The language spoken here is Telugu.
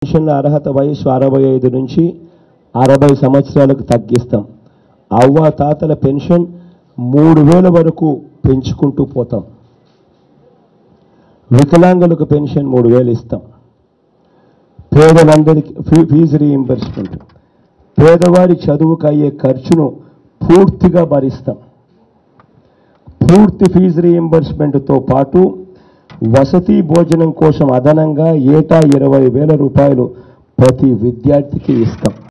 పెన్షన్ల అర్హత వయసు అరవై ఐదు నుంచి అరవై సంవత్సరాలకు తగ్గిస్తాం అవ్వ తాతల పెన్షన్ మూడు వేల వరకు పెంచుకుంటూ పోతాం వికలాంగులకు పెన్షన్ మూడు వేలు ఇస్తాం పేదలందరికీ ఫీ ఫీజు రీయింబర్స్మెంట్ పేదవారి చదువుకు అయ్యే ఖర్చును పూర్తిగా భరిస్తాం పూర్తి ఫీజు రీయింబర్స్మెంట్తో పాటు వసతి భోజనం కోసం అదనంగా ఏటా ఇరవై వేల రూపాయలు ప్రతి విద్యార్థికి ఇస్తాం